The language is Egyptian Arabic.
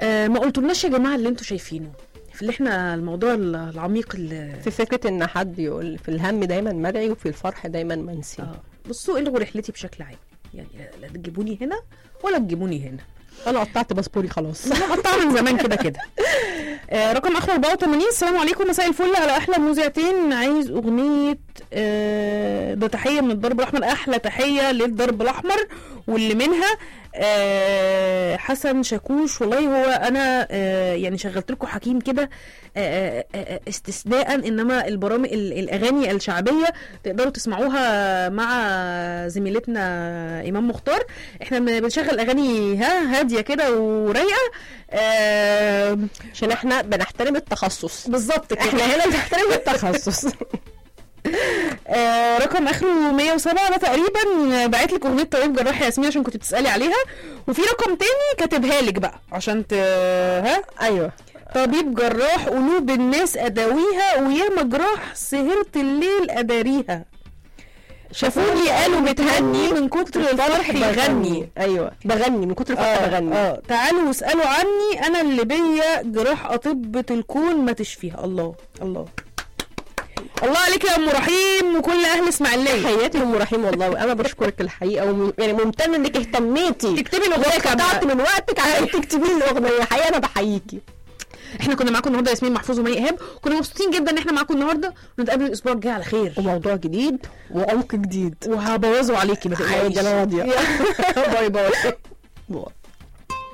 آه ما قلتولناش يا جماعه اللي انتوا شايفينه في اللي احنا الموضوع العميق اللي في فكره ان حد يقول في الهم دايما مدعي وفي الفرح دايما منسي اه بصوا الغوا رحلتي بشكل عام يعني لا تجيبوني هنا ولا تجيبوني هنا انا قطعت باسبوري خلاص انا قطعها من زمان كده كده آه رقم اخر 84 السلام عليكم مساء الفل على احلى مذيعتين عايز اغنيه آه ده تحيه من الضرب الاحمر احلى تحيه للضرب الاحمر واللي منها آه حسن شاكوش والله هو انا آه يعني شغلت لكم حكيم كده آه آه استثناء انما البرامج ال- الاغاني الشعبيه تقدروا تسمعوها مع زميلتنا ايمان مختار احنا بن- بنشغل اغاني ها هاديه كده ورايقه آه عشان احنا بنحترم التخصص بالظبط كده احنا هنا بنحترم التخصص آه رقم اخره 107 ده تقريبا بعت لك اغنيه طبيب جراح يا ياسمين عشان كنت بتسالي عليها وفي رقم تاني كاتبها لك بقى عشان ت... ها ايوه طبيب جراح قلوب الناس اداويها وياما جراح سهرت الليل اداريها شافوني قالوا متهني من كتر الفرح بغني ايوه بغني من كتر الفرح بغني اه تعالوا واسالوا عني انا اللي بيا جراح اطبة الكون ما تشفيها الله الله الله عليك يا ام رحيم وكل اهل اسماعيليه حياتي ام رحيم والله وانا بشكرك الحقيقه وم... يعني ممتنه انك اهتميتي تكتبي الاغنيه قطعت كامله من وقتك عشان تكتبي لي الاغنيه حقيقه انا بحييكي احنا كنا معاكم النهارده ياسمين محفوظ ومي ايهاب كنا مبسوطين جدا ان احنا معاكم النهارده ونتقابل الاسبوع الجاي على خير وموضوع جديد وعمق جديد وهبوظه عليكي ما عادي تقلقيش انا راضيه باي باي باي